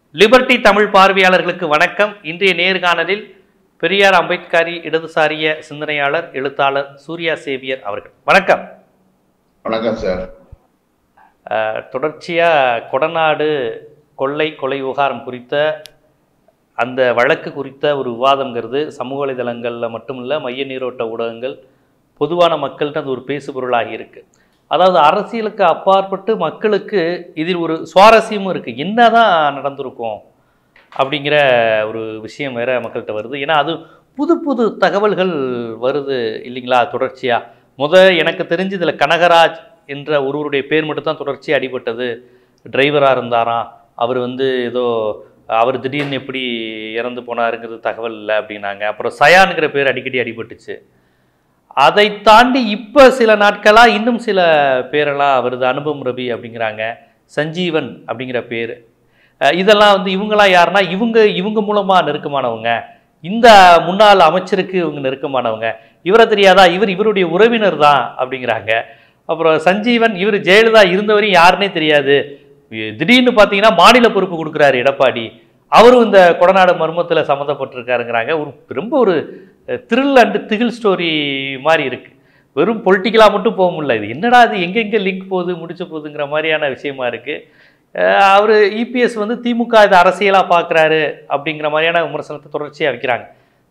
Liberty Tamil பார்வையாளர்களுக்கு வணக்கம் இன்றைய நேர்காணலில் பெரியார் அம்பேத்கரி இடதுசாரிய சிந்தனையாளர் எழுத்தாளர் சூர்யா சேவியர் அவர்கள் வணக்கம் வணக்கம் சார் அஹ், தொடர்ச்சியா கொடநாடு கொள்ளை கொலை விவகாரம் குறித்த அந்த வழக்கு குறித்த ஒரு விவாதங்கிறது சமூக வலைதளங்களில் மட்டும் இல்லை மைய நீரோட்ட ஊடகங்கள் பொதுவான மக்கள்கிட்ட அது ஒரு பேசு பொருளாகி இருக்கு அதாவது அரசியலுக்கு அப்பாற்பட்டு மக்களுக்கு இதில் ஒரு சுவாரஸ்யமும் இருக்குது என்னதான் நடந்திருக்கும் அப்படிங்கிற ஒரு விஷயம் வேற மக்கள்கிட்ட வருது ஏன்னா அது புது புது தகவல்கள் வருது இல்லைங்களா தொடர்ச்சியாக முத எனக்கு தெரிஞ்சு இதில் கனகராஜ் என்ற ஒருவருடைய பேர் மட்டும் தான் தொடர்ச்சியாக அடிபட்டது டிரைவராக இருந்தாராம் அவர் வந்து ஏதோ அவர் திடீர்னு எப்படி இறந்து போனாருங்கிறது தகவல் இல்லை அப்படின்னாங்க அப்புறம் சயானுங்கிற பேர் அடிக்கடி அடிபட்டுச்சு அதை தாண்டி இப்போ சில நாட்களாக இன்னும் சில பேரெல்லாம் வருது அனுபவம் ரவி அப்படிங்கிறாங்க சஞ்சீவன் அப்படிங்கிற பேர் அஹ் இதெல்லாம் வந்து இவங்களாம் யாருன்னா இவங்க இவங்க மூலமாக நெருக்கமானவங்க இந்த முன்னாள் அமைச்சருக்கு இவங்க நெருக்கமானவங்க இவரை தெரியாதா இவர் இவருடைய உறவினர் தான் அப்படிங்கிறாங்க அப்புறம் சஞ்சீவன் இவர் ஜெயலலிதா இருந்தவரையும் யாருன்னே தெரியாது வி- திடீர்னு பார்த்தீங்கன்னா மாநில பொறுப்பு கொடுக்குறாரு எடப்பாடி அவரும் இந்த கொடநாடு மர்மத்தில் சம்மந்தப்பட்டிருக்காருங்கிறாங்க ஒரு ரொம்ப ஒரு த்ரில் அண்டு திகில் ஸ்டோரி மாதிரி இருக்கு வெறும் பொலிட்டிக்கலாக மட்டும் போக முடியல இது என்னடா இது எங்கெங்கே லிங்க் போகுது முடிச்ச போகுதுங்கிற மாதிரியான விஷயமா இருக்கு அவர் இபிஎஸ் வந்து திமுக இதை அரசியலாக பார்க்குறாரு அப்படிங்கிற மாதிரியான விமர்சனத்தை தொடர்ச்சியாக வைக்கிறாங்க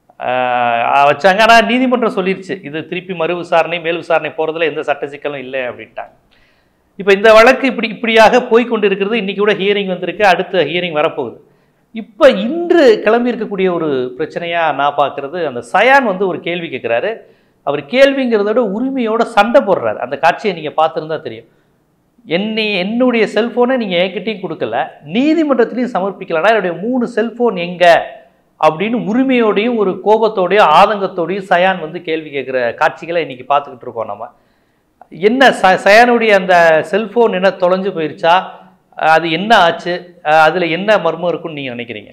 ஆஹ் வச்சாங்க ஆனால் நீதிமன்றம் சொல்லிருச்சு இது திருப்பி மறு விசாரணை மேல் விசாரணை போகிறதுல எந்த சட்ட சிக்கலும் இல்லை அப்படின்ட்டாங்க இப்போ இந்த வழக்கு இப்படி இப்படியாக போய் கொண்டு இருக்கிறது இன்னைக்கு கூட ஹியரிங் வந்திருக்கு அடுத்த ஹியரிங் வரப்போகுது இப்போ இன்று கிளம்பி இருக்கக்கூடிய ஒரு பிரச்சனையாக நான் பார்க்குறது அந்த சயான் வந்து ஒரு கேள்வி கேட்குறாரு அவர் கேள்விங்கிறத விட உரிமையோட சண்டை போடுறாரு அந்த காட்சியை நீங்கள் பார்த்துருந்தா தெரியும் என்னை என்னுடைய செல்ஃபோனை நீங்கள் என்கிட்டயும் கொடுக்கல நீதிமன்றத்திலையும் சமர்ப்பிக்கலனா என்னுடைய மூணு செல்ஃபோன் எங்கே அப்படின்னு உரிமையோடையும் ஒரு கோபத்தோடையும் ஆதங்கத்தோடையும் சயான் வந்து கேள்வி கேட்குற காட்சிகளை இன்னைக்கு பார்த்துக்கிட்டு இருக்கோம் நம்ம என்ன ச சயானுடைய அந்த செல்ஃபோன் என்ன தொலைஞ்சு போயிருச்சா அஹ் அது என்ன ஆச்சு அஹ் அதுல என்ன மர்மம் இருக்குன்னு நீங்க நினைக்கிறீங்க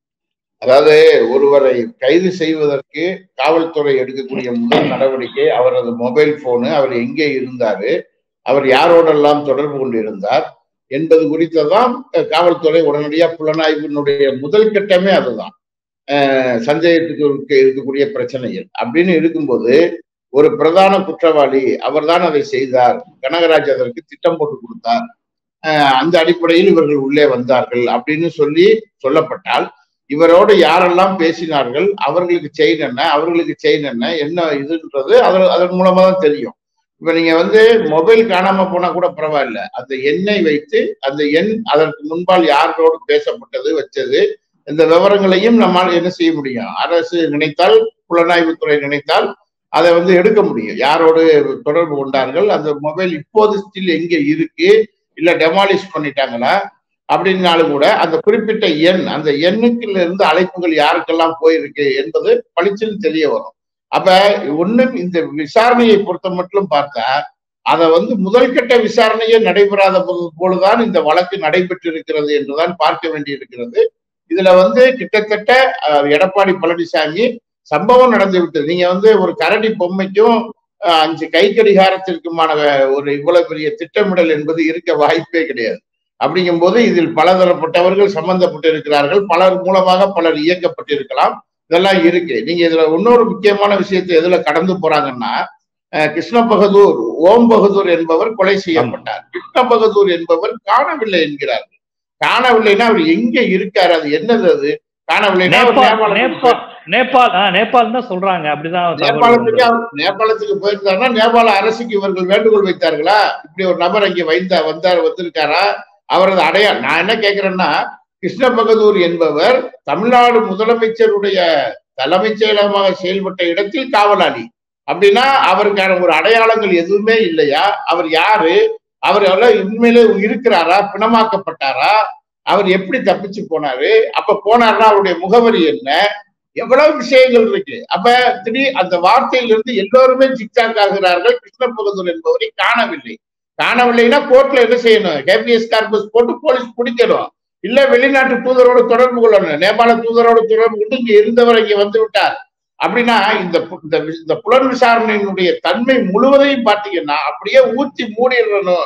அதாவது ஒருவரை கைது செய்வதற்கு காவல்துறை எடுக்கக்கூடிய முதல் நடவடிக்கை அவரது மொபைல் போனு அவர் எங்கே இருந்தாரு அவர் யாரோடெல்லாம் தொடர்பு கொண்டு இருந்தார் என்பது குறித்ததான் அஹ், காவல்துறை உடனடியா புலனாய்வினுடைய முதல் கட்டமே அதுதான் அஹ், சந்தேகத்துக்கு இருக்க- இருக்கக்கூடிய பிரச்சனைகள் அப்படின்னு இருக்கும்போது ஒரு பிரதான குற்றவாளி அவர்தான் அதை செய்தார் கனகராஜ் அதற்கு திட்டம் போட்டு கொடுத்தார் அஹ், அந்த அடிப்படையில் இவர்கள் உள்ளே வந்தார்கள் அப்படின்னு சொல்லி சொல்லப்பட்டால் இவரோடு யாரெல்லாம் பேசினார்கள் அவர்களுக்கு செயின் என்ன அவர்களுக்கு செயின் என்ன என்ன இதுன்றது அதன் அதன் மூலமா தான் தெரியும் இப்ப நீங்க வந்து மொபைல் காணாம போனா கூட பரவாயில்ல அந்த எண்ணை வைத்து அந்த எண் அதற்கு முன்பால் யாரோடு பேசப்பட்டது வச்சது இந்த விவரங்களையும் நம்மால் என்ன செய்ய முடியும் அரசு நினைத்தால் புலனாய்வுத்துறை நினைத்தால் அதை வந்து எடுக்க முடியும் யாரோடு தொடர்பு கொண்டார்கள் அந்த மொபைல் இப்போது ஸ்டில் எங்க இருக்கு இல்ல டெமாலிஷ் பண்ணிட்டாங்களா அப்படின்னாலும் கூட அந்த குறிப்பிட்ட எண் அந்த எண்ணுக்குள்ள இருந்து அழைப்புகள் யாருக்கெல்லாம் போயிருக்கு என்பது பளிச்சுன்னு தெரிய வரும் அப்ப ஒண்ணும் இந்த விசாரணையை பொறுத்த மட்டும் பார்த்தா அதை வந்து முதல் கட்ட விசாரணையே நடைபெறாத போது- போலதான் இந்த வழக்கு நடைபெற்று இருக்கிறது என்றுதான் பார்க்க வேண்டியிருக்கிறது இதுல வந்து கிட்டத்தட்ட அஹ், எடப்பாடி பழனிசாமி சம்பவம் நடந்து விட்டது நீங்க வந்து ஒரு கரடி பொம்மைக்கும் அஹ், அஞ்சு கை கடிகாரத்திற்குமான அஹ், ஒரு இவ்வளவு பெரிய திட்டமிடல் என்பது இருக்க வாய்ப்பே கிடையாது அப்படிங்கும்போது இதில் பலதரப்பட்டவர்கள் சம்பந்தப்பட்டு இருக்கிறார்கள் பலர் மூலமாக பலர் இயக்கப்பட்டிருக்கலாம் இதெல்லாம் இருக்கு நீங்க இதுல இன்னொரு முக்கியமான விஷயத்தை எதுல கடந்து போறாங்கன்னா அஹ், கிருஷ்ண பகதூர் ஓம் பகதூர் என்பவர் கொலை செய்யப்பட்டார் கிருஷ்ண பகதூர் என்பவர் காணவில்லை என்கிறார்கள் காணவில்லைன்னா அவர் எங்க இருக்காரு அது என்னது அது காணவில்லைன்னா அவர் நேபாள் நேபாளத்துக்கு நேபாள் நேபாள் ஆ, நேபாள் தான் சொல்றாங்க அப்படிதான் தகவல் நேபாளத்துக்கு வந்தது. அவர் நேபாளத்துக்கு போயிருந்தாருன்னா நேபாள அரசுக்கு இவர்கள் வேண்டுகோள் வைத்தார்களா இப்படி ஒரு நபர் அங்கே வைந்த வந்தார் வந்திருக்காரா அவரது அடையா நான் என்ன கேட்கிறேன்னா கிருஷ்ண பகதூர் என்பவர் தமிழ்நாடு முதலமைச்சருடைய தலைமைச் செயலகமாக செயல்பட்ட இடத்தில் காவலாளி அப்படின்னா அவருக்கான ஒரு அடையாளங்கள் எதுவுமே இல்லையா அவர் யாரு அவர் எல்லாம் உண்மையிலே இருக்கிறாரா பிணமாக்கப்பட்டாரா அவர் எப்படி தப்பிச்சு போனாரு அப்ப போனாருன்னா அவருடைய முகவரி என்ன எவ்வளவு விஷயங்கள் இருக்கு அப்ப திடீர் அந்த வார்த்தையிலிருந்து எல்லோருமே ஜிக்ஜாக் ஆகிறார்கள் கிருஷ்ண பகதூர் என்பவரை காணவில்லை காணவில்லைன்னா கோர்ட்ல என்ன செய்யணும் கேபிஎஸ் கார்பஸ் போட்டு போலீஸ் பிடிக்கணும் இல்ல வெளிநாட்டு தூதரோடு தொடர்பு கொள்ளணும் நேபாள தூதரோடு தொடர்பு கொண்டு இங்க இருந்தவர் இங்க வந்து விட்டார் அப்படின்னா இந்த பு- இந்த வி- இந்த புலன் விசாரணையினுடைய தன்மை முழுவதையும் பார்த்தீங்கன்னா அப்படியே ஊத்தி மூடிடணும்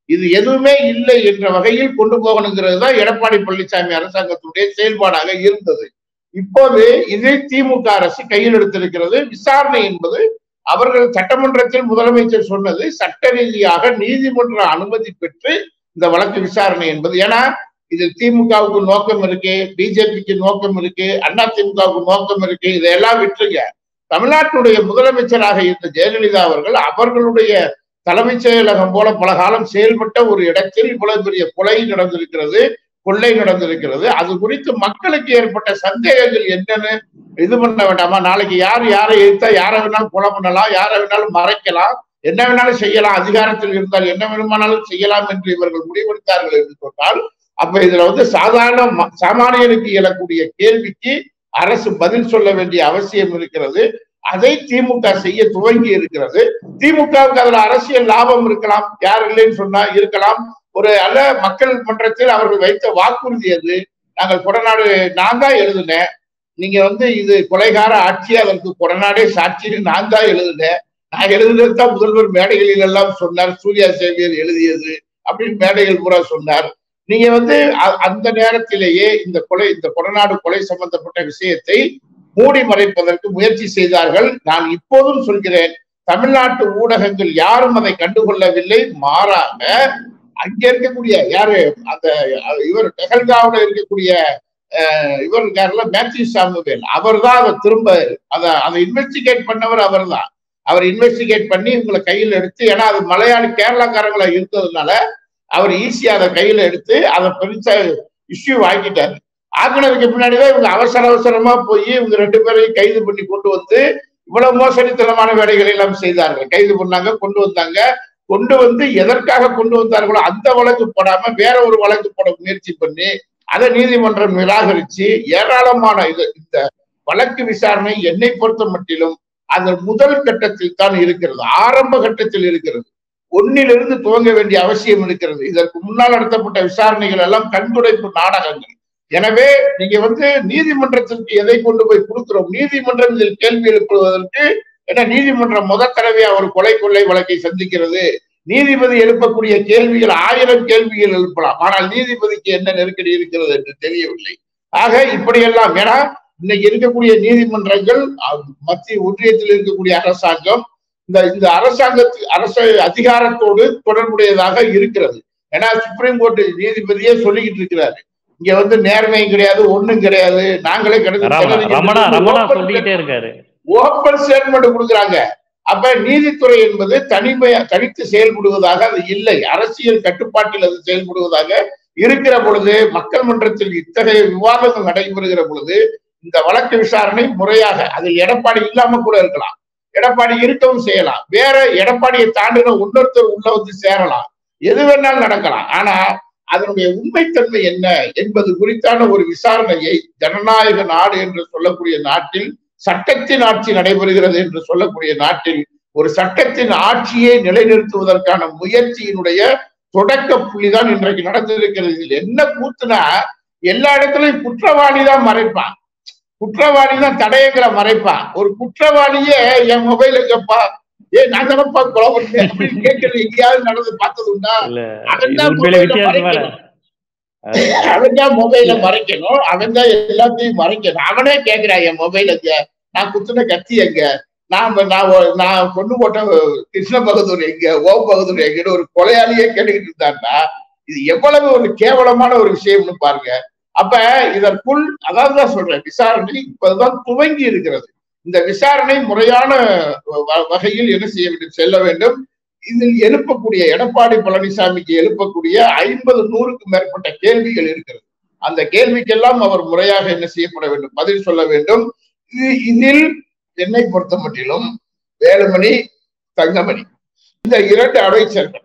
இது எதுவுமே இல்லை என்ற வகையில் கொண்டு போகணுங்கிறது தான் எடப்பாடி பழனிசாமி அரசாங்கத்துடைய செயல்பாடாக இருந்தது இப்போது இதை திமுக அரசு கையில் எடுத்திருக்கிறது விசாரணை என்பது அவர்கள் சட்டமன்றத்தில் முதலமைச்சர் சொன்னது சட்ட ரீதியாக நீதிமன்ற அனுமதி பெற்று இந்த வழக்கு விசாரணை என்பது ஏன்னா இதில் திமுகவுக்கு நோக்கம் இருக்கு பிஜேபிக்கு நோக்கம் இருக்கு அண்ணா திமுகவுக்கு நோக்கம் இருக்கு இதையெல்லாம் விட்டுருங்க தமிழ்நாட்டுடைய முதலமைச்சராக இருந்த ஜெயலலிதா அவர்கள் அவர்களுடைய தலைமைச் செயலகம் போல பல காலம் செயல்பட்ட ஒரு இடத்தில் இவ்வளவு பெரிய கொலை நடந்திருக்கிறது கொள்ளை நடந்திருக்கிறது அது குறித்து மக்களுக்கு ஏற்பட்ட சந்தேகங்கள் என்னன்னு இது பண்ண வேண்டாமா நாளைக்கு யார் யாரை எதிர்த்தா யாரை வேணாலும் கொலை பண்ணலாம் யாரை வேணாலும் மறைக்கலாம் என்ன வேணாலும் செய்யலாம் அதிகாரத்தில் இருந்தால் என்ன வேணுமானாலும் செய்யலாம் என்று இவர்கள் முடிவெடுத்தார்கள் என்று சொன்னால் அப்ப இதுல வந்து சாதாரண ம- சாமானியனுக்கு எழக்கூடிய கேள்விக்கு அரசு பதில் சொல்ல வேண்டிய அவசியம் இருக்கிறது அதை திமுக செய்ய துவங்கி இருக்கிறது திமுகவுக்கு அதுல அரசியல் லாபம் இருக்கலாம் யார் இல்லைன்னு சொன்னா இருக்கலாம் ஒரு அல்ல மக்கள் மன்றத்தில் அவர்கள் வைத்த வாக்குறுதி அது நாங்கள் கொடநாடு நான் தான் எழுதினேன் நீங்க வந்து இது கொலைகார ஆட்சி அதற்கு கொடநாடே சாட்சின்னு நான் தான் எழுதினேன் நான் எழுதுனது தான் முதல்வர் மேடைகளில் எல்லாம் சொன்னார் சூர்யா சேவியர் எழுதியது அப்படின்னு மேடைகள் பூரா சொன்னார் நீங்க வந்து அ- அந்த நேரத்திலேயே இந்த கொலை இந்த கொடநாடு கொலை சம்பந்தப்பட்ட விஷயத்தை மூடி மறைப்பதற்கு முயற்சி செய்தார்கள் நான் இப்போதும் சொல்கிறேன் தமிழ்நாட்டு ஊடகங்கள் யாரும் அதை கண்டுகொள்ளவில்லை மாறாக அங்க இருக்கக்கூடிய யாரு அந்த அஹ், இவர் டெகல்காவோட இருக்கக்கூடிய அஹ், இவர் இருக்காருல்ல மேத்யூ சாமுவேல் அவர் தான் அதை திரும்ப அதை அதை இன்வெஸ்டிகேட் பண்ணவர் அவர் தான் அவர் இன்வெஸ்டிகேட் பண்ணி இவங்களை கையில் எடுத்து ஏன்னா அது மலையாளி கேரளாக்காரங்களா இருந்ததுனால அவர் ஈஸியா அதை கையில எடுத்து அதை பெருசா இஷ்யூ ஆக்கிட்டாரு ஆக்கினதுக்கு பின்னாடிதான் இவங்க அவசர அவசரமா போய் இவங்க ரெண்டு பேரையும் கைது பண்ணி கொண்டு வந்து இவ்வளவு மோசடித்தனமான வேலைகளை எல்லாம் செய்தார்கள் கைது பண்ணாங்க கொண்டு வந்தாங்க கொண்டு வந்து எதற்காக கொண்டு வந்தார்களோ அந்த வழக்கு போடாம வேற ஒரு வழக்கு போட முயற்சி பண்ணி அதை நீதிமன்றம் நிராகரிச்சு ஏராளமான இது இந்த வழக்கு விசாரணை என்னை பொறுத்த மட்டிலும் அந்த முதல் கட்டத்தில் தான் இருக்கிறது ஆரம்ப கட்டத்தில் இருக்கிறது ஒன்னிலிருந்து துவங்க வேண்டிய அவசியம் இருக்கிறது இதற்கு முன்னால் நடத்தப்பட்ட விசாரணைகள் எல்லாம் கண்துடைப்பு நாடகங்கள் எனவே நீங்க வந்து நீதிமன்றத்திற்கு எதை கொண்டு போய் கொடுக்கிறோம் நீதிமன்றம் இதில் கேள்வி எழுப்புவதற்கு ஏன்னா நீதிமன்றம் முத தடவையா ஒரு கொலை கொள்ளை வழக்கை சந்திக்கிறது நீதிபதி எழுப்பக்கூடிய கேள்விகள் ஆயிரம் கேள்விகள் எழுப்பலாம் ஆனால் நீதிபதிக்கு என்ன நெருக்கடி இருக்கிறது என்று தெரியவில்லை ஆக இப்படியெல்லாம் ஏன்னா இன்னைக்கு இருக்கக்கூடிய நீதிமன்றங்கள் அஹ், மத்திய ஒன்றியத்தில் இருக்கக்கூடிய அரசாங்கம் இந்த இந்த அரசாங்கத்து அரசு அதிகாரத்தோடு தொடர்புடையதாக இருக்கிறது ஏன்னா சுப்ரீம் கோர்ட் நீதிபதியே சொல்லிக்கிட்டு இருக்கிறாரு இங்க வந்து நேர்மையும் கிடையாது ஒண்ணும் கிடையாது நாங்களே ரம- ரமணா ரமணா கிடையாது சொல்லிக்கிட்டே இருக்காரு ஓப்பன் ஸ்டேட்மெண்ட் கொடுக்குறாங்க அப்ப நீதித்துறை என்பது தனிமை தனித்து செயல்படுவதாக அது இல்லை அரசியல் கட்டுப்பாட்டில் அது செயல்படுவதாக இருக்கிற பொழுது மக்கள் மன்றத்தில் இத்தகைய விவாதங்கள் நடைபெறுகிற பொழுது இந்த வழக்கு விசாரணை முறையாக அதில் எடப்பாடி இல்லாம கூட இருக்கலாம் எடப்பாடி இருக்கவும் செய்யலாம் வேற எடப்பாடியை தாண்டின இன்னொருத்தர் உள்ள வந்து சேரலாம் எது வேணாலும் நடக்கலாம் ஆனா அதனுடைய உண்மைத்தன்மை என்ன என்பது குறித்தான ஒரு விசாரணையை ஜனநாயக நாடு என்று சொல்லக்கூடிய நாட்டில் சட்டத்தின் ஆட்சி நடைபெறுகிறது என்று சொல்லக்கூடிய நாட்டில் ஒரு சட்டத்தின் ஆட்சியை நிலைநிறுத்துவதற்கான முயற்சியினுடைய தொடக்க புள்ளிதான் இன்றைக்கு நடந்திருக்கிறது இதில் என்ன கூத்துனா எல்லா இடத்துலயும் குற்றவாளி தான் மறைப்பான் குற்றவாளி தான் தடயங்களை மறைப்பான் ஒரு குற்றவாளியே என் மொபைல் எங்கப்பா ஏ நான் தானப்பா கொலை பண்ணேன் அப்படின்னு கேட்கறது எங்கேயாவது நடந்து பார்த்தது உண்டா இல்ல அவன் இது தான் உண்மையில mobile அ வித்தியாசமான மறைக்கணும். அவன் தான் மொபைல மறைக்கணும் அவன் தான் எல்லாத்தையும் மறைக்கணும் அவனே கேக்குறான் என் மொபைல் எங்க நான் குத்துன கத்தி எங்க நான் நான் ஒரு- நான் கொண்டு போட்ட கிருஷ்ண பகதூர் எங்க ஓம் பகதூர் எங்கன்னு ஒரு கொலையாளியே கேட்டுக்கிட்டு இருந்தான்னா இது எவ்வளவு ஒரு கேவலமான ஒரு விஷயம்னு பாருங்க அப்ப இதற்குள் அதாவது தான் சொல்றேன் விசாரணை இப்பதான் துவங்கி இருக்கிறது இந்த விசாரணை முறையான வ- வகையில் என்ன செய்ய வேண்டும் செல்ல வேண்டும் இதில் எழுப்பக்கூடிய எடப்பாடி பழனிசாமிக்கு எழுப்பக்கூடிய ஐம்பது நூறுக்கு மேற்பட்ட கேள்விகள் இருக்கிறது அந்த கேள்விக்கெல்லாம் அவர் முறையாக என்ன செய்யப்பட வேண்டும் பதில் சொல்ல வேண்டும் இது இதில் என்னை பொறுத்த மட்டிலும் வேலுமணி தங்கமணி இந்த இரண்டு அமைச்சர்கள்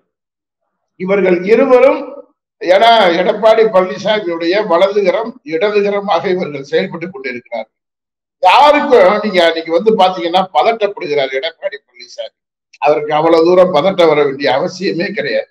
இவர்கள் இருவரும் ஏன்னா எடப்பாடி பழனிசாமியுடைய வலதுகரம் இடதுகரமாக இவர்கள் செயல்பட்டு கொண்டிருக்கிறார்கள் யாருக்கும் நீங்க அன்னைக்கு வந்து பாத்தீங்கன்னா பதட்டப்படுகிறார் எடப்பாடி பழனிசாமி அவருக்கு அவ்வளவு தூரம் பதட்டம் வர வேண்டிய அவசியமே கிடையாது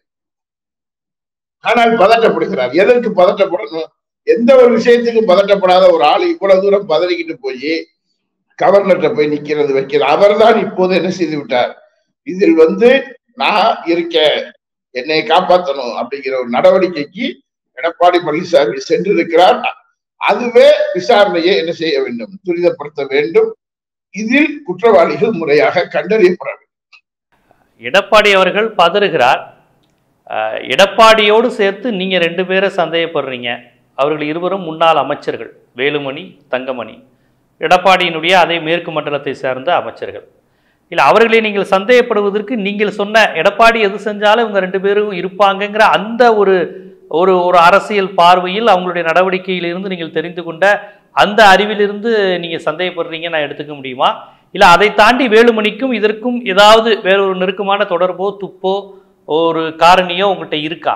ஆனால் பதட்டப்படுகிறார் எதற்கு பதட்டப்படணும் எந்த ஒரு விஷயத்துக்கும் பதட்டப்படாத ஒரு ஆள் இவ்வளவு தூரம் பதறிக்கிட்டு போய் கவர்னர்கிட்ட போய் நிக்கிறது வைக்கிறது அவர்தான் இப்போது என்ன செய்து விட்டார் இதில் வந்து நான் இருக்கேன் என்னை காப்பாற்றணும் அப்படிங்கிற ஒரு நடவடிக்கைக்கு எடப்பாடி பழனிசாமி சென்றிருக்கிறார் அதுவே விசாரணையை என்ன செய்ய வேண்டும் துரிதப்படுத்த வேண்டும் இதில் குற்றவாளிகள் முறையாக கண்டறியப்பட வேண்டும் எடப்பாடி அவர்கள் பதறுகிறார் அஹ், எடப்பாடியோடு சேர்த்து நீங்க ரெண்டு பேரை சந்தேகப்படுறீங்க அவர்கள் இருவரும் முன்னாள் அமைச்சர்கள் வேலுமணி தங்கமணி எடப்பாடியினுடைய அதே மேற்கு மண்டலத்தை சேர்ந்த அமைச்சர்கள் இல்லை அவர்களை நீங்கள் சந்தேகப்படுவதற்கு நீங்கள் சொன்ன எடப்பாடி எது செஞ்சாலும் இவங்க ரெண்டு பேரும் இருப்பாங்கங்கிற அந்த ஒரு ஒரு ஒரு அரசியல் பார்வையில் அவங்களுடைய நடவடிக்கையிலிருந்து நீங்கள் தெரிந்து கொண்ட அந்த அறிவிலிருந்து நீங்க சந்தேகப்படுறீங்க நான் எடுத்துக்க முடியுமா இல்லை அதை தாண்டி வேலுமணிக்கும் இதற்கும் ஏதாவது வேற ஒரு நெருக்கமான தொடர்போ துப்போ ஒரு காரணியோ உங்கள்கிட்ட இருக்கா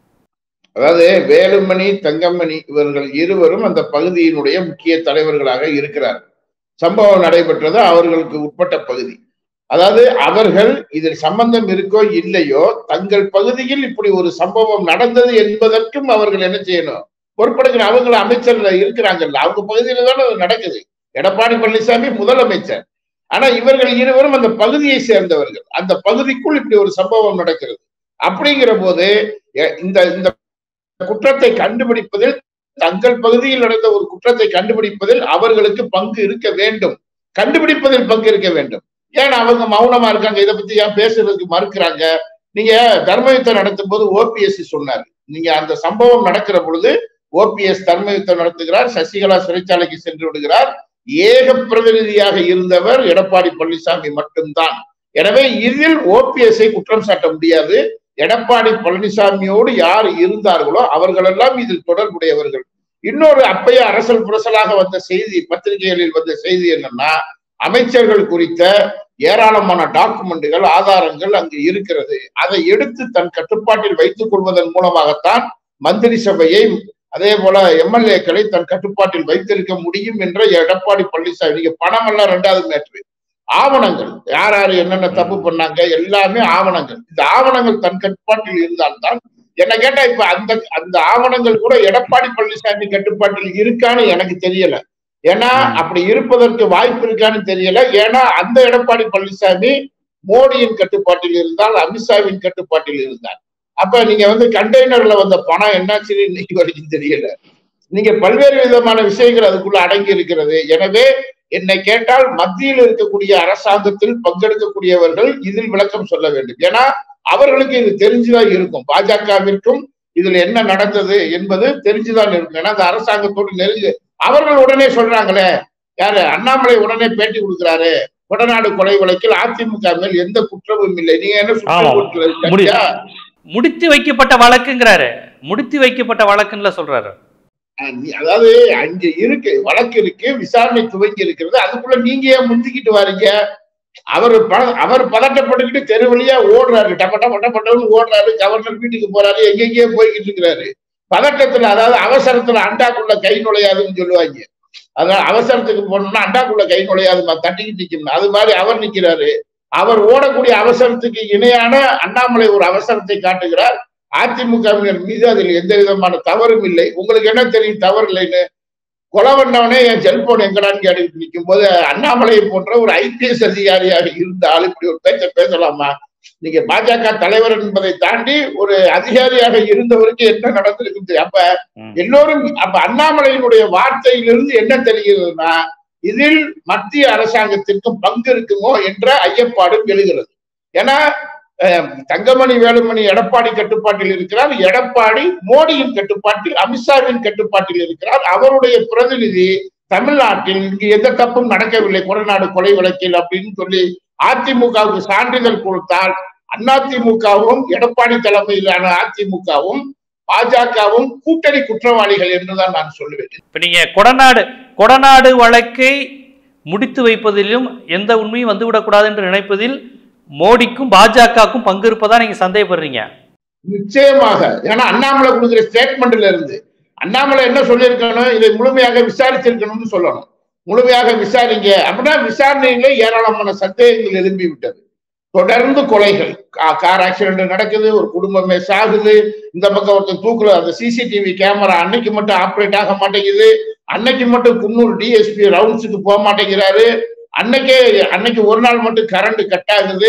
அதாவது வேலுமணி தங்கமணி இவர்கள் இருவரும் அந்த பகுதியினுடைய முக்கிய தலைவர்களாக இருக்கிறார்கள் சம்பவம் நடைபெற்றது அவர்களுக்கு உட்பட்ட பகுதி அதாவது அவர்கள் இதில் சம்பந்தம் இருக்கோ இல்லையோ தங்கள் பகுதியில் இப்படி ஒரு சம்பவம் நடந்தது என்பதற்கும் அவர்கள் என்ன செய்யணும் பொறுப்படுகிற அவங்க அமைச்சர்ல இருக்கிறாங்கல்ல அவங்க பகுதியில தானே அது நடக்குது எடப்பாடி பழனிசாமி முதலமைச்சர் ஆனா இவர்கள் இருவரும் அந்த பகுதியை சேர்ந்தவர்கள் அந்த பகுதிக்குள் இப்படி ஒரு சம்பவம் நடக்கிறது அப்படிங்கிற போது எ- இந்த இந்த குற்றத்தை கண்டுபிடிப்பதில் தங்கள் பகுதியில் நடந்த ஒரு குற்றத்தை கண்டுபிடிப்பதில் அவர்களுக்கு பங்கு இருக்க வேண்டும் கண்டுபிடிப்பதில் பங்கு இருக்க வேண்டும் ஏன் அவங்க மௌனமா இருக்காங்க இதை பத்தி ஏன் பேசுறதுக்கு மறுக்கிறாங்க நீங்க தர்மயுத்தம் நடத்தும் போது ஓபிஎஸ் சொன்னார் நீங்க அந்த சம்பவம் நடக்கிற பொழுது ஓபிஎஸ் தர்மயுத்தம் நடத்துகிறார் சசிகலா சிறைச்சாலைக்கு சென்று விடுகிறார் ஏக பிரதிநிதியாக இருந்தவர் எடப்பாடி பழனிசாமி மட்டும்தான் எனவே இதில் ஓபிஎஸ்ஐ குற்றம் சாட்ட முடியாது எடப்பாடி பழனிசாமியோடு யார் இருந்தார்களோ அவர்களெல்லாம் இதில் தொடர்புடையவர்கள் இன்னொரு அப்பைய அரசல் புரசலாக வந்த செய்தி பத்திரிகைகளில் வந்த செய்தி என்னன்னா அமைச்சர்கள் குறித்த ஏராளமான டாக்குமெண்ட்டுகள் ஆதாரங்கள் அங்கு இருக்கிறது அதை எடுத்து தன் கட்டுப்பாட்டில் வைத்துக் கொள்வதன் மூலமாகத்தான் மந்திரி சபையை அதே போல எம்எல்ஏக்களை தன் கட்டுப்பாட்டில் வைத்திருக்க முடியும் என்ற எடப்பாடி பழனிசாமி நீங்க பணம் எல்லாம் ரெண்டாவது மேட்ரு ஆவணங்கள் யார் யார் என்னென்ன தப்பு பண்ணாங்க எல்லாமே ஆவணங்கள் இந்த ஆவணங்கள் தன் கட்டுப்பாட்டில் இருந்தால்தான் என்ன கேட்டா இப்ப அந்த அந்த ஆவணங்கள் கூட எடப்பாடி பழனிசாமி கட்டுப்பாட்டில் இருக்கான்னு எனக்கு தெரியல ஏன்னா ம். அப்படி இருப்பதற்கு வாய்ப்பு இருக்கான்னு தெரியல ஏன்னா அந்த எடப்பாடி பழனிசாமி மோடியின் கட்டுப்பாட்டில் இருந்தால் அமித்ஷாவின் கட்டுப்பாட்டில் இருந்தார் அப்ப நீங்க வந்து கண்டெய்னர்ல வந்த பணம் என்னாச்சுன்னு இன்னைக்கு வரைக்கும் தெரியல நீங்க பல்வேறு விதமான விஷயங்கள் அதுக்குள்ள அடங்கி இருக்கிறது எனவே என்னை கேட்டால் மத்தியில் இருக்கக்கூடிய அரசாங்கத்தில் பங்கெடுக்கக்கூடியவர்கள் இதில் விளக்கம் சொல்ல வேண்டும் ஏன்னா அவர்களுக்கு இது தெரிஞ்சுதான் இருக்கும் பாஜகவிற்கும் இதுல என்ன நடந்தது என்பது தெரிஞ்சுதான் இருக்கும் ஏன்னா அந்த அரசாங்கத்தோடு நெருங்கி அவர்கள் உடனே சொல்றாங்களே யாரு அண்ணாமலை உடனே பேட்டி கொடுக்கிறாரு கொடநாடு கொலை வழக்கில் அதிமுக மேல் எந்த குற்றமும் இல்லை நீங்க என்ன ஆமா. சுப்ரீம் கோர்ட்ல முடி- ஜட்ஜா? முடித்து வைக்கப்பட்ட வழக்குங்கிறாரு முடித்து வைக்கப்பட்ட வழக்குன்னுல சொல்றாரு அஹ் நீ- அதாவது அங்க இருக்கு வழக்கு இருக்கு விசாரணை துவங்கி இருக்கிறது அதுக்குள்ள நீங்க ஏன் முந்திக்கிட்டு வாரீங்க அவர் ப- அவர் பதட்டப்பட்டுக்கிட்டு தெரு வழியா ஓடுறாரு டப்ப டப்ப டப்ப டப்பன்னு ஓடுறாரு கவர்னர் வீட்டுக்கு போறாரு எங்கெங்கேயோ போய்கிட்டு இருக்கிறாரு பதட்டத்துல அதாவது அவசரத்துல அண்டாக்குள்ள கை நுழையாதுன்னு சொல்லுவாங்க அதான் அவசரத்துக்கு போனோம்னா அண்டாக்குள்ள கை நுழையாதுமா தட்டிக்கிட்டு நிக்கணும் அது மாதிரி அவர் நிக்கிறாரு அவர் ஓடக்கூடிய அவசரத்துக்கு இணையான அண்ணாமலை ஒரு அவசரத்தை காட்டுகிறார் அதிமுகவினர் மீது அதில் எந்த விதமான தவறும் இல்லை உங்களுக்கு என்ன தெரியும் தவறு இல்லைன்னு கொலை பண்ணவனே என் செல்போன் எங்கடான்னு கேட்டுக்கிட்டு நிற்கும் போது அண்ணாமலை போன்ற ஒரு ஐபிஎஸ் அதிகாரியாக இருந்தால் இப்படி ஒரு பேச்ச பேசலாமா நீங்க பாஜக தலைவர் என்பதை தாண்டி ஒரு அதிகாரியாக இருந்தவருக்கு என்ன நடந்திருக்குது அப்ப ம். எல்லோரும் அப்ப அண்ணாமலையினுடைய வார்த்தையிலிருந்து என்ன தெரிகிறதுனா இதில் மத்திய அரசாங்கத்திற்கும் பங்கு இருக்குமோ என்ற ஐயப்பாடும் எழுகிறது ஏன்னா அஹ், தங்கமணி வேலுமணி எடப்பாடி கட்டுப்பாட்டில் இருக்கிறார் எடப்பாடி மோடியின் கட்டுப்பாட்டில் அமித்ஷாவின் கட்டுப்பாட்டில் இருக்கிறார் அவருடைய பிரதிநிதி தமிழ்நாட்டில் இங்கு எந்த தப்பும் நடக்கவில்லை கொடநாடு கொலை வழக்கில் அப்படின்னு சொல்லி அதிமுகவுக்கு சான்றிதழ் கொடுத்தால் அதிமுகவும் எடப்பாடி தலைமையிலான அதிமுகவும் பாஜகவும் கூட்டணி குற்றவாளிகள் என்றுதான் நான் சொல்லுவேன் இப்போ நீங்க கொடநாடு கொடநாடு வழக்கை முடித்து வைப்பதிலும் எந்த உண்மையும் வந்துவிடக்கூடாது என்று நினைப்பதில் மோடிக்கும் பாஜகவுக்கும் பங்கு இருப்பதா நீங்க சந்தேகப்படுறீங்க நிச்சயமாக ஏன்னா அண்ணாமலை கொடுக்குற ஸ்டேட்மெண்ட்ல இருந்து அண்ணாமலை என்ன சொல்லியிருக்கணும் இதை முழுமையாக விசாரிச்சிருக்கணும்னு சொல்லணும் முழுமையாக விசாரிங்க அப்படின்னா விசாரணையில ஏராளமான சந்தேகங்கள் எழும்பி விட்டது தொடர்ந்து கொலைகள் கா- கார் ஆக்சிடென்ட் நடக்குது ஒரு குடும்பமே சாகுது இந்த பக்கம் ஒருத்தன் தூக்குல அந்த சிசிடிவி கேமரா அன்னைக்கு மட்டும் ஆப்ரேட் ஆக மாட்டேங்குது அன்னைக்கு மட்டும் குன்னூர் டிஎஸ்பி ரவுண்ட்ஸுக்கு போக மாட்டேங்கிறாரு அன்னைக்கே அன்னைக்கு ஒரு நாள் மட்டும் கரண்ட் கட் ஆகுது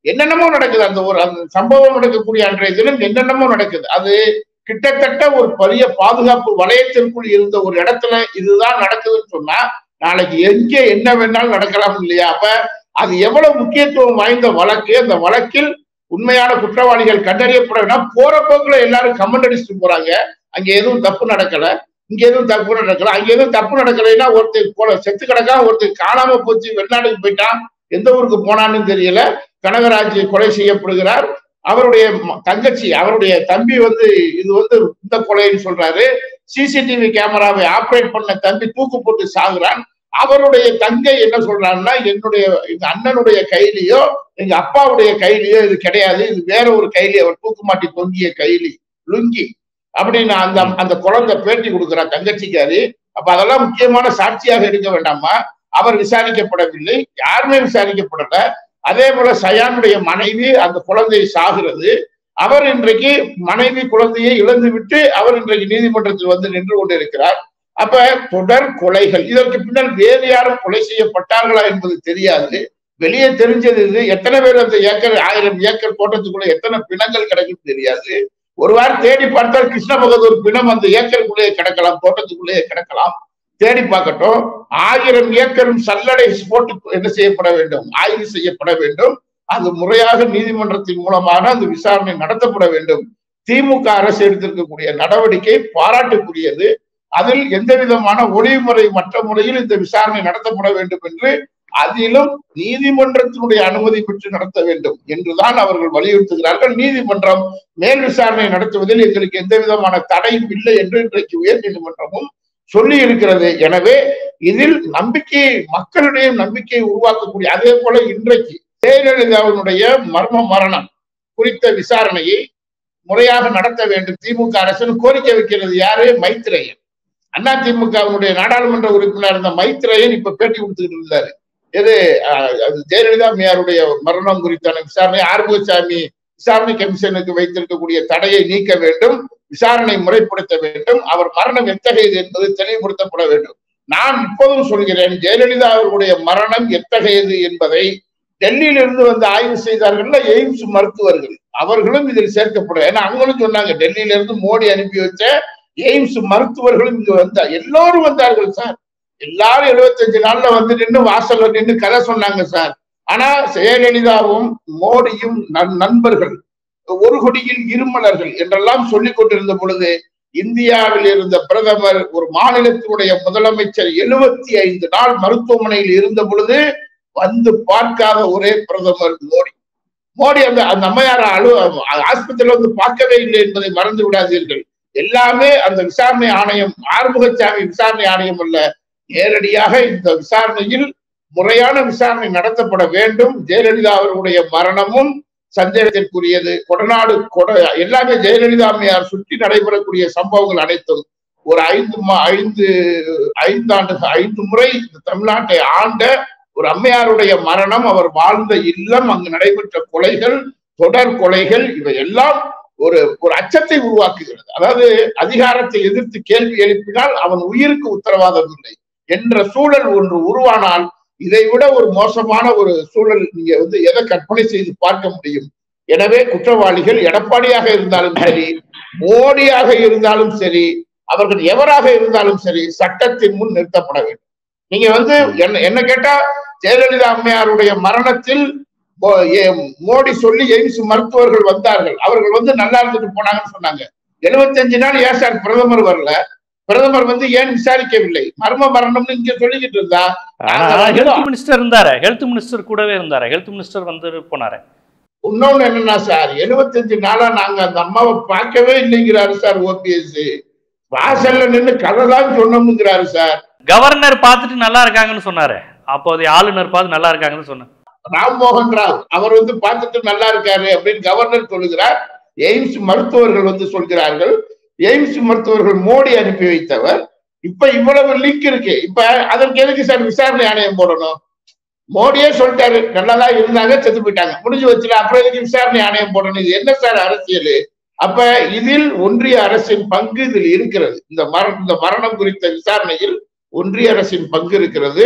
என்னென்னமோ நடக்குது அந்த ஒரு அந்த சம்பவம் நடக்கக்கூடிய அன்றைய தினம் என்னென்னமோ நடக்குது அது கிட்டத்தட்ட ஒரு பெரிய பாதுகாப்பு வளையத்திற்குள் இருந்த ஒரு இடத்துல இதுதான் நடக்குதுன்னு சொன்னா நாளைக்கு எங்கே என்ன வேணாலும் நடக்கலாம் இல்லையா அப்ப அது எவ்வளவு முக்கியத்துவம் வாய்ந்த வழக்கு அந்த வழக்கில் உண்மையான குற்றவாளிகள் கண்டறியப்படனா போற போக்குல எல்லாரும் கமெண்ட் அடிச்சுட்டு போறாங்க அங்க எதுவும் தப்பு நடக்கல இங்க எதுவும் தப்பு நடக்கல அங்க எதுவும் தப்பு நடக்கலைன்னா ஒருத்தர் போல செத்து கிடக்கான் ஒருத்தர் காணாம போச்சு வெளிநாட்டுக்கு போயிட்டான் எந்த ஊருக்கு போனான்னு தெரியல கனகராஜ் கொலை செய்யப்படுகிறார் அவருடைய ம- தங்கச்சி அவருடைய தம்பி வந்து இது வந்து இந்த கொலைன்னு சொல்றாரு சிசிடிவி கேமராவை ஆபரேட் பண்ண தம்பி தூக்கு போட்டு சாகுறான் அவருடைய தங்கை என்ன சொல்றான்னா என்னுடைய எங்க அண்ணனுடைய கையிலயோ எங்க அப்பாவுடைய கையிலயோ இது கிடையாது இது வேற ஒரு கைலி அவர் தூக்கு மாட்டி தொங்கிய கைலி லுங்கி அப்படின்னு அந்த அந்த குழந்தை பேட்டி கொடுக்குறா தங்கச்சிக்காரி அப்ப அதெல்லாம் முக்கியமான சாட்சியாக இருக்க வேண்டாமா அவர் விசாரிக்கப்படவில்லை யாருமே விசாரிக்கப்படல அதே போல சயானுடைய மனைவி அந்த குழந்தை சாகிறது அவர் இன்றைக்கு மனைவி குழந்தையை இழந்து விட்டு அவர் இன்றைக்கு நீதிமன்றத்தில் வந்து நின்று கொண்டிருக்கிறார் அப்ப தொடர் கொலைகள் இதற்கு பின்னால் வேறு யாரும் கொலை செய்யப்பட்டார்களா என்பது தெரியாது வெளியே தெரிஞ்சது இது எத்தனை பேர் அந்த ஏக்கர் ஆயிரம் ஏக்கர் தோட்டத்துக்குள்ள எத்தனை பிணங்கள் கிடைக்கும் தெரியாது ஒரு வாரம் தேடி பார்த்தால் கிருஷ்ண பகதூர் பிணம் அந்த ஏக்கருக்குள்ளேயே கிடக்கலாம் தோட்டத்துக்குள்ளேயே கிடக்கலாம் தேடி பார்க்கட்டும் ஆயிரம் ஏக்கரும் சல்லடை போட்டு என்ன செய்யப்பட வேண்டும் ஆய்வு செய்யப்பட வேண்டும் அது முறையாக நீதிமன்றத்தின் மூலமாக அந்த விசாரணை நடத்தப்பட வேண்டும் திமுக அரசு எடுத்திருக்கக்கூடிய நடவடிக்கை பாராட்டுக்குரியது அதில் எந்த விதமான ஒளிமுறை மற்ற முறையில் இந்த விசாரணை நடத்தப்பட வேண்டும் என்று அதிலும் நீதிமன்றத்தினுடைய அனுமதி பெற்று நடத்த வேண்டும் என்றுதான் அவர்கள் வலியுறுத்துகிறார்கள் நீதிமன்றம் மேல் விசாரணை நடத்துவதில் எங்களுக்கு எந்த விதமான தடையும் இல்லை என்று இன்றைக்கு உயர் நீதிமன்றமும் சொல்லி இருக்கிறது எனவே இதில் நம்பிக்கையை மக்களிடையே நம்பிக்கையை உருவாக்கக்கூடிய அதே போல இன்றைக்கு ஜெயலலிதாவினுடைய மர்ம மரணம் குறித்த விசாரணையை முறையாக நடத்த வேண்டும் திமுக அரசு கோரிக்கை வைக்கிறது யாரு மைத்ரேயன் அண்ணா திமுகவினுடைய நாடாளுமன்ற உறுப்பினர் இருந்த மைத்ரேயன் இப்ப பேட்டி கொடுத்துக்கிட்டு இருந்தாரு எது அஹ், அது ஜெயலலிதா அம்மையாருடைய மரணம் குறித்தான விசாரணை ஆறுமுகசாமி விசாரணை கமிஷனுக்கு வைத்திருக்கக்கூடிய தடையை நீக்க வேண்டும் விசாரணை முறைப்படுத்த வேண்டும் அவர் மரணம் எத்தகையது என்பது தெளிவுபடுத்தப்பட வேண்டும் நான் இப்போதும் சொல்கிறேன் ஜெயலலிதா அவர்களுடைய மரணம் எத்தகையது என்பதை டெல்லியில இருந்து வந்து ஆய்வு செய்தார்கள்ல எய்ம்ஸ் மருத்துவர்கள் அவர்களும் இதில் சேர்க்கப்படும் ஏன்னா அவங்களும் சொன்னாங்க டெல்லியில இருந்து மோடி அனுப்பி வச்ச எய்ம்ஸ் மருத்துவர்களும் இங்கு வந்தார் எல்லோரும் வந்தார்கள் சார் எல்லாரும் 75 நாள்ல வந்து நின்று வாசல்ல நின்று கதை சொன்னாங்க சார் ஆனா ஜெயலலிதாவும் மோடியும் நண்- நண்பர்கள் ஒரு கொடியில் இருமலர்கள் என்றெல்லாம் சொல்லிக் கொண்டிருந்த பொழுது இந்தியாவில் இருந்த பிரதமர் ஒரு மாநிலத்தினுடைய முதலமைச்சர் எழுபத்தி ஐந்து நாள் மருத்துவமனையில் இருந்த பொழுது வந்து பார்க்காத ஒரே பிரதமர் மோடி மோடி அந்த அந்த அம்மையார் அலு ஆஸ்பத்திரியில வந்து பார்க்கவே இல்லை என்பதை மறந்து விடாதீர்கள் எல்லாமே அந்த விசாரணை ஆணையம் ஆறுமுகசாமி விசாரணை ஆணையம் அல்ல நேரடியாக இந்த விசாரணையில் முறையான விசாரணை நடத்தப்பட வேண்டும் ஜெயலலிதா அவர்களுடைய மரணமும் சந்தேகத்திற்குரியது கொடநாடு கொட எல்லாமே ஜெயலலிதா அம்மையார் சுற்றி நடைபெறக்கூடிய சம்பவங்கள் அனைத்தும் ஒரு ஐந்து மா- ஐந்து ஐந்தாண்டு ஐந்து முறை இந்த தமிழ்நாட்டை ஆண்ட ஒரு அம்மையாருடைய மரணம் அவர் வாழ்ந்த இல்லம் அங்கு நடைபெற்ற கொலைகள் தொடர் கொலைகள் இவை எல்லாம் ஒரு ஒரு அச்சத்தை உருவாக்குகிறது அதாவது அதிகாரத்தை எதிர்த்து கேள்வி எழுப்பினால் அவன் உயிருக்கு உத்தரவாதம் இல்லை என்ற சூழல் ஒன்று உருவானால் இதை விட ஒரு மோசமான ஒரு சூழல் நீங்க வந்து எதை கற்பனை செய்து பார்க்க முடியும் எனவே குற்றவாளிகள் எடப்பாடியாக இருந்தாலும் சரி மோடியாக இருந்தாலும் சரி அவர்கள் எவராக இருந்தாலும் சரி சட்டத்தின் முன் நிறுத்தப்பட வேண்டும் நீங்க வந்து என்ன என்ன கேட்டா ஜெயலலிதா அம்மையாருடைய மரணத்தில் மோ- ஏ- மோடி சொல்லி எய்ம்ஸ் மருத்துவர்கள் வந்தார்கள் அவர்கள் வந்து நல்லா இருந்துட்டு போனாங்கன்னு சொன்னாங்க 75 நாள் ஏன் சார் பிரதமர் வரல பிரதமர் வந்து ஏன் விசாரிக்கவில்லை மர்ம மரணம்னு இங்க சொல்லிக்கிட்டு இருந்தா ஆனா நாங்க வந்து ஹெல்த் மினிஸ்டர் இருந்தாரு ஹெல்த் மினிஸ்டர் கூடவே இருந்தாரு ஹெல்த் மினிஸ்டர் வந்து போனாரு இன்னொன்னு என்னன்னா சார் 75 நாளா நாங்க அந்த அம்மாவை பார்க்கவே இல்லைங்கிறாரு சார் ஓபிஎஸ் வாசல்ல நின்னு கதை தான் சொன்னோம்ங்கிறாரு சார் கவர்னர் பார்த்துட்டு நல்லா இருக்காங்கன்னு சொன்னாரு அப்போதைய ஆளுநர் பார்த்து நல்லா இருக்காங்கன்னு சொன்னார் ராம்மோகன் ராவ் அவர் வந்து பார்த்துட்டு நல்லா இருக்காரு அப்படின்னு கவர்னர் சொல்லுகிறார் எய்ம்ஸ் மருத்துவர்கள் வந்து சொல்கிறார்கள் எய்ம்ஸ் மருத்துவர்கள் மோடி அனுப்பி வைத்தவர் இப்ப இவ்வளவு லிங்க் இருக்கு இப்ப அதற்கு எதுக்கு சார் விசாரணை ஆணையம் போடணும் மோடியே சொல்லிட்டாரு நல்லாதான் இருந்தாங்க செத்து போயிட்டாங்க முடிஞ்சு வச்சுல அப்புறம் எதுக்கு விசாரணை ஆணையம் போடணும் இது என்ன சார் அரசியல் அப்ப இதில் ஒன்றிய அரசின் பங்கு இதில் இருக்கிறது இந்த மரண இந்த மரணம் குறித்த விசாரணையில் ஒன்றிய அரசின் பங்கு இருக்கிறது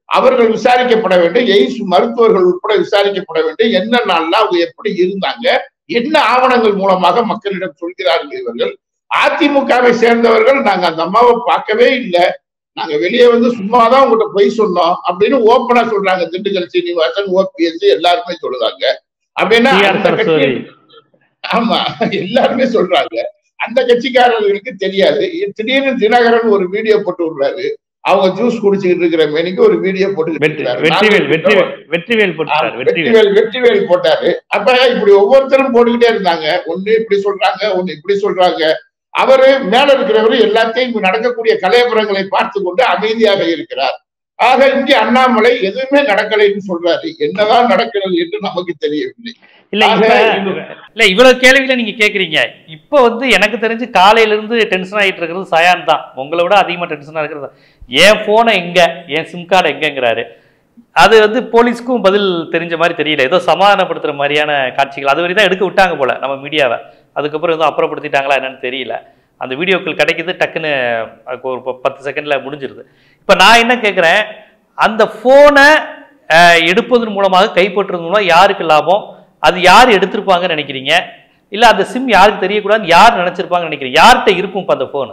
அவர்கள் விசாரிக்கப்பட வேண்டும் எய்ம்ஸ் மருத்துவர்கள் உட்பட விசாரிக்கப்பட வேண்டும் என்ன நாள்ல அவங்க எப்படி இருந்தாங்க என்ன ஆவணங்கள் மூலமாக மக்களிடம் சொல்கிறார்கள் இவர்கள் அதிமுகவை சேர்ந்தவர்கள் நாங்க அந்த அம்மாவை பார்க்கவே இல்லை நாங்க வெளியே வந்து சும்மாதான் உங்ககிட்ட பொய் சொன்னோம் அப்படின்னு ஓப்பனா சொல்றாங்க திண்டுக்கல் சீனிவாசன் ஓபிஎஸ் எல்லாருமே சொல்லுதாங்க அப்படின்னா டி.ஆர். அந்த கட்சி- சரஸ்வதி ஆமா எல்லாருமே சொல்றாங்க அந்த கட்சிக்காரர்களுக்கு தெரியாது திடீர்னு தினகரன் ஒரு வீடியோ போட்டு விடுறாரு அவங்க ஜூஸ் குடிச்சுக்கிட்டு இருக்கிற மேனிக்கு ஒரு வீடியோ போட்டுக்கிட்டு வெற்றி இருக்கிறாரு. வெற்றிவேல் நாங்க- வெற்றிவேல் வெற்றிவேல் போட்டார் வெற்றிவேல் வெற்றிவேல் வெற்றிவேல் போட்டாரு அப்ப இப்படி ஒவ்வொருத்தரும் போட்டுக்கிட்டே இருந்தாங்க ஒண்ணு இப்படி சொல்றாங்க ஒண்ணு இப்படி சொல்றாங்க அவரு மேல இருக்கிறவரு எல்லாத்தையும் இங்கு நடக்கக்கூடிய கலையபுரங்களை பார்த்து கொண்டு அமைதியாக இருக்கிறார் ஆக இங்கே அண்ணாமலை எதுவுமே நடக்கலைன்னு சொல்றாரு என்னதான் நடக்கிறது என்று நமக்கு தெரியவில்லை இல்ல ஆக இப்ப இது- இல்ல இவ்வளவு கேள்விகளை நீங்க கேக்குறீங்க இப்போ வந்து எனக்கு தெரிஞ்சு காலையில இருந்து டென்ஷன் ஆயிட்டு இருக்கிறது சயான் தான் உங்களை விட அதிகமா டென்ஷனா இருக்கிறது என் போனை எங்க என் சிம் கார்டு எங்கங்கிறாரு அது வந்து போலீஸ்க்கும் பதில் தெரிஞ்ச மாதிரி தெரியல ஏதோ சமாதானப்படுத்துற மாதிரியான காட்சிகள் அது வரைக்கும் தான் எடுக்க விட்டாங்க போல நம்ம மீடியாவை அதுக்கப்புறம் எதுவும் அப்புறப்படுத்திட்டாங்களா என்னன்னு தெரியல அந்த வீடியோக்கள் கிடைக்குது டக்குன்னு அதுக்கு ஒரு ப- பத்து செகண்ட்ல முடிஞ்சிருது இப்போ நான் என்ன கேட்குறேன் அந்த ஃபோனை எடுப்பதன் மூலமாக கைப்பற்றுறது மூலம் யாருக்கு லாபம் அது யார் எடுத்திருப்பாங்கன்னு நினைக்கிறீங்க இல்ல அந்த சிம் யாருக்கு தெரியக்கூடாதுன்னு யார் நினைச்சிருப்பாங்கன்னு நினைக்கிறீங்க யார்கிட்ட இருக்கும் இப்போ அந்த ஃபோன்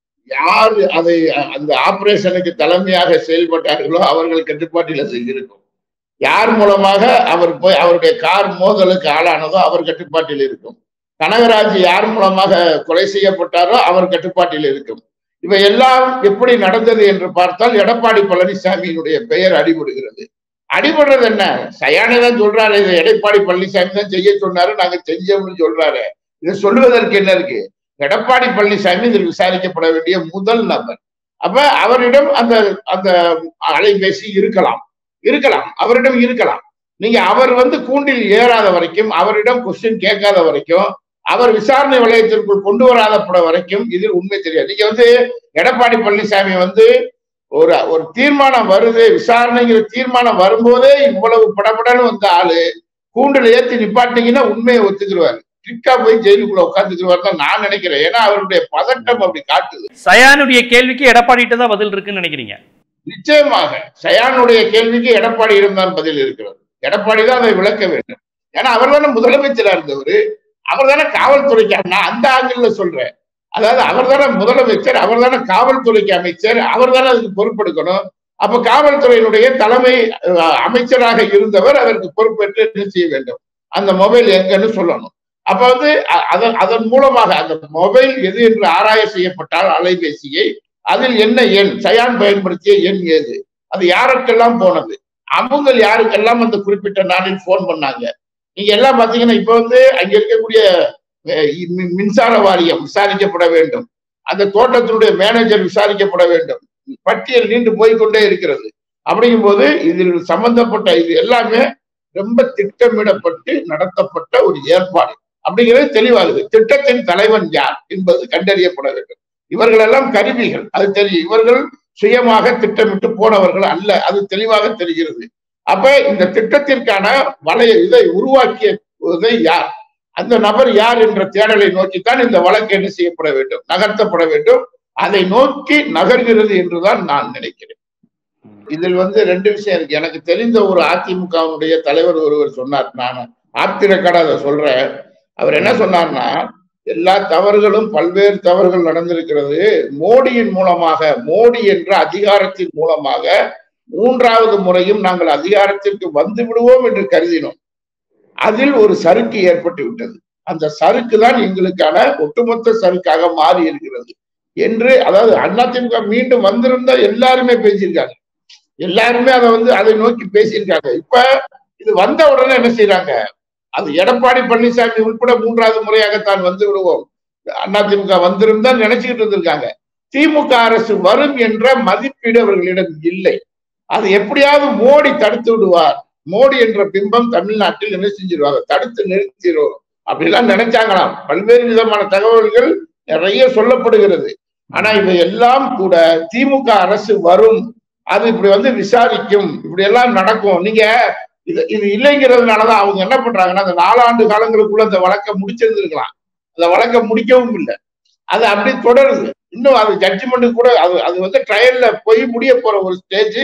யார் அதை அ- அந்த ஆபரேஷனுக்கு தலைமையாக செயல்பட்டார்களோ அவர்கள் கட்டுப்பாட்டில் அது இருக்கும் யார் மூலமாக அவர் போய் அவருடைய கார் மோதலுக்கு ஆளானதோ அவர் கட்டுப்பாட்டில் இருக்கும் கனகராஜ் யார் மூலமாக கொலை செய்யப்பட்டாரோ அவர் கட்டுப்பாட்டில் இருக்கும் இவை எல்லாம் எப்படி நடந்தது என்று பார்த்தால் எடப்பாடி பழனிசாமியினுடைய பெயர் அடிபடுகிறது அடிபடுறது என்ன சயானே தான் சொல்றாரு இதை எடப்பாடி பழனிசாமி தான் செய்ய சொன்னாரு நாங்க செஞ்சோம்னு சொல்றாரு இதை சொல்லுவதற்கு என்ன இருக்கு எடப்பாடி பழனிசாமி இதில் விசாரிக்கப்பட வேண்டிய முதல் நபர் அப்ப அவரிடம் அந்த அந்த அலைபேசி இருக்கலாம் இருக்கலாம் அவரிடம் இருக்கலாம் நீங்க அவர் வந்து கூண்டில் ஏறாத வரைக்கும் அவரிடம் கொஸ்டின் கேட்காத வரைக்கும் அவர் விசாரணை வளையத்திற்குள் கொண்டு வராதப்பட வரைக்கும் இதில் உண்மை தெரியாது நீங்க வந்து எடப்பாடி பழனிசாமி வந்து ஒரு ஒரு தீர்மானம் வருது விசாரணைங்கிற தீர்மானம் வரும்போதே இவ்வளவு படபடன்னு வந்த ஆளு கூண்டில் ஏத்தி நிப்பாட்டிங்கன்னா உண்மையை ஒத்துக்குருவாரு கிட்டா போய் ஜெயிலுக்குள்ள உட்காந்துக்குருவாரு தான் நான் நினைக்கிறேன் ஏன்னா அவருடைய பதட்டம் அப்படி காட்டுது சயானுடைய கேள்விக்கு எடப்பாடிகிட்ட தான் பதில் இருக்குன்னு நினைக்கிறீங்க நிச்சயமாக சயானுடைய கேள்விக்கு எடப்பாடியிடம் தான் பதில் இருக்கிறது எடப்பாடி தான் அதை விளக்க வேண்டும் ஏன்னா அவர் தானே முதலமைச்சரா இருந்தவர் அவர் தானே காவல்துறைக்கு நான் அந்த ஆங்கிள் சொல்றேன் அதாவது அவர் தானே முதலமைச்சர் அவர் தானே காவல்துறைக்கு அமைச்சர் அவர் தானே அதுக்கு பொறுப்பெடுக்கணும் அப்ப காவல்துறையினுடைய தலைமை அஹ், அமைச்சராக இருந்தவர் அதற்கு பொறுப்பேற்று என்ன செய்ய வேண்டும் அந்த மொபைல் எங்கன்னு சொல்லணும் அப்ப வந்து அ- அதன் அதன் மூலமாக அந்த மொபைல் எது என்று ஆராய செய்யப்பட்டால் அலைபேசியை அதில் என்ன எண் சயான் பயன்படுத்திய எண் ஏது அது யாருக்கெல்லாம் போனது அவங்க யாருக்கெல்லாம் அந்த குறிப்பிட்ட நாளில் போன் பண்ணாங்க நீங்க எல்லாம் பாத்தீங்கன்னா இப்ப வந்து அங்க இருக்கக்கூடிய அஹ், மி- மின்சார வாரியம் விசாரிக்கப்பட வேண்டும் அந்த தோட்டத்தினுடைய மேனேஜர் விசாரிக்கப்பட வேண்டும் பட்டியல் நீண்டு போய்க்கொண்டே இருக்கிறது அப்படிங்கும்போது இதில் சம்பந்தப்பட்ட இது எல்லாமே ரொம்ப திட்டமிடப்பட்டு நடத்தப்பட்ட ஒரு ஏற்பாடு அப்படிங்கிறது தெளிவாகுது திட்டத்தின் தலைவன் யார் என்பது கண்டறியப்பட வேண்டும் இவர்கள் எல்லாம் கருவிகள் அது தெரியும் இவர்கள் சுயமாக திட்டமிட்டு போனவர்கள் அல்ல அது தெளிவாக தெரிகிறது அப்ப இந்த திட்டத்திற்கான வலைய இதை உருவாக்கியதை யார் அந்த நபர் யார் என்ற தேடலை நோக்கித்தான் இந்த வழக்கு என்ன செய்யப்பட வேண்டும் நகர்த்தப்பட வேண்டும் அதை நோக்கி நகர்கிறது என்றுதான் நான் நினைக்கிறேன் இதில் வந்து ரெண்டு விஷயம் இருக்கு எனக்கு தெரிந்த ஒரு அதிமுகவுடைய தலைவர் ஒருவர் சொன்னார் நான் ஆத்திரக்கட அதை சொல்றேன் அவர் என்ன சொன்னார்னா எல்லா தவறுகளும் பல்வேறு தவறுகள் நடந்திருக்கிறது மோடியின் மூலமாக மோடி என்ற அதிகாரத்தின் மூலமாக மூன்றாவது முறையும் நாங்கள் அதிகாரத்திற்கு வந்து விடுவோம் என்று கருதினோம் அதில் ஒரு சறுக்கு ஏற்பட்டு விட்டது அந்த சறுக்கு தான் எங்களுக்கான ஒட்டுமொத்த சறுக்காக மாறி இருக்கிறது என்று அதாவது அதிமுக மீண்டும் வந்திருந்தா எல்லாருமே பேசியிருக்காங்க எல்லாருமே அதை வந்து அதை நோக்கி பேசியிருக்காங்க இப்ப இது வந்த உடனே என்ன செய்யறாங்க அது எடப்பாடி பழனிசாமி உட்பட மூன்றாவது முறையாகத்தான் வந்து விடுவோம் அதிமுக வந்திருந்தா நினைச்சுக்கிட்டு இருந்திருக்காங்க திமுக அரசு வரும் என்ற மதிப்பீடு அவர்களிடம் இல்லை அது எப்படியாவது மோடி தடுத்து விடுவார் மோடி என்ற பிம்பம் தமிழ்நாட்டில் என்ன செஞ்சிருவாங்க தடுத்து நிறுத்திடுவோம் அப்படிலாம் நினைச்சாங்களாம் பல்வேறு விதமான தகவல்கள் நிறைய சொல்லப்படுகிறது ஆனா இவை எல்லாம் கூட திமுக அரசு வரும் அது இப்படி வந்து விசாரிக்கும் இப்படி எல்லாம் நடக்கும் நீங்க இது இது இல்லைங்கிறதுனாலதான் அவங்க என்ன பண்றாங்கன்னா அந்த நாலாண்டு காலங்களுக்குள்ள அந்த வழக்கை முடிச்சிருந்திருக்கலாம் அந்த வழக்கை முடிக்கவும் இல்லை அது அப்படி தொடருது இன்னும் அது ஜட்ஜ்மெண்ட் கூட அது அது வந்து ட்ரையல்ல போய் முடிய போற ஒரு ஸ்டேஜ்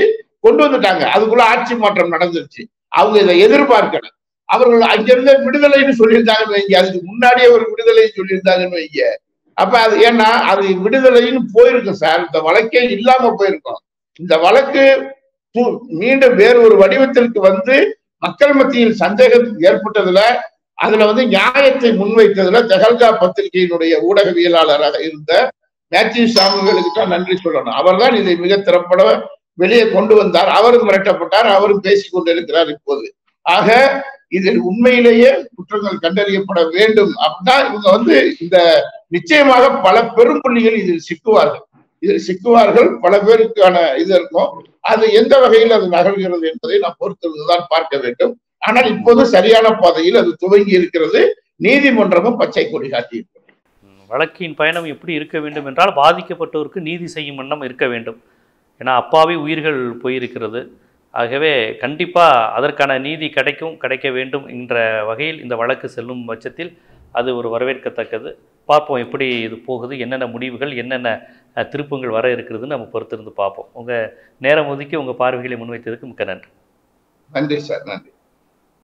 கொண்டு வந்துட்டாங்க அதுக்குள்ள ஆட்சி மாற்றம் நடந்துருச்சு அவங்க இதை எதிர்பார்க்கல அவர்கள் அங்கிருந்த விடுதலைன்னு சொல்லியிருந்தாங்கன்னு வைங்க அதுக்கு முன்னாடியே ஒரு விடுதலை சொல்லியிருந்தாங்கன்னு வைங்க அப்ப அது ஏன்னா அது விடுதலைன்னு போயிருக்கும் சார் இந்த வழக்கே இல்லாம போயிருக்கும் இந்த வழக்கு து- மீண்டும் வேறு ஒரு வடிவத்திற்கு வந்து மக்கள் மத்தியில் சந்தேகம் ஏற்பட்டதுல அதுல வந்து நியாயத்தை முன்வைத்ததுல தெஹல்கா பத்திரிகையினுடைய ஊடகவியலாளராக இருந்த மேத்யூ சாமுவேலுக்கு தான் நன்றி சொல்லணும் அவர்தான் இதை மிக திறப்பட வெளியே கொண்டு வந்தார் அவரும் மிரட்டப்பட்டார் அவரும் பேசிக் கொண்டிருக்கிறார் இப்போது ஆக இதில் உண்மையிலேயே குற்றங்கள் கண்டறியப்பட வேண்டும் அப்படின்னா இவங்க வந்து இந்த நிச்சயமாக பல பெரும் புள்ளிகள் இதில் சிக்குவார்கள் இதில் சிக்குவார்கள் பல பேருக்கான இது இருக்கும் அது எந்த வகையில் அது நகர்கிறது என்பதை நாம் பொறுத்திருந்துதான் பார்க்க வேண்டும் ஆனால் இப்போது சரியான பாதையில் அது துவங்கி இருக்கிறது நீதிமன்றமும் பச்சை கொடி காட்டியிருக்கிறது ம், வழக்கின் பயணம் எப்படி இருக்க வேண்டும் என்றால் பாதிக்கப்பட்டோருக்கு நீதி செய்யும் வண்ணம் இருக்க வேண்டும் ஏன்னா அப்பாவி உயிர்கள் போயிருக்கிறது ஆகவே கண்டிப்பாக அதற்கான நீதி கிடைக்கும் கிடைக்க வேண்டும் என்ற வகையில் இந்த வழக்கு செல்லும் பட்சத்தில் அது ஒரு வரவேற்கத்தக்கது பார்ப்போம் எப்படி இது போகுது என்னென்ன முடிவுகள் என்னென்ன அஹ், திருப்பங்கள் வர இருக்கிறதுன்னு நம்ம பொறுத்திருந்து பார்ப்போம் உங்கள் நேரம் ஒதுக்கி உங்கள் பார்வைகளை முன்வைத்ததுக்கு மிக்க நன்றி நன்றி சார் நன்றி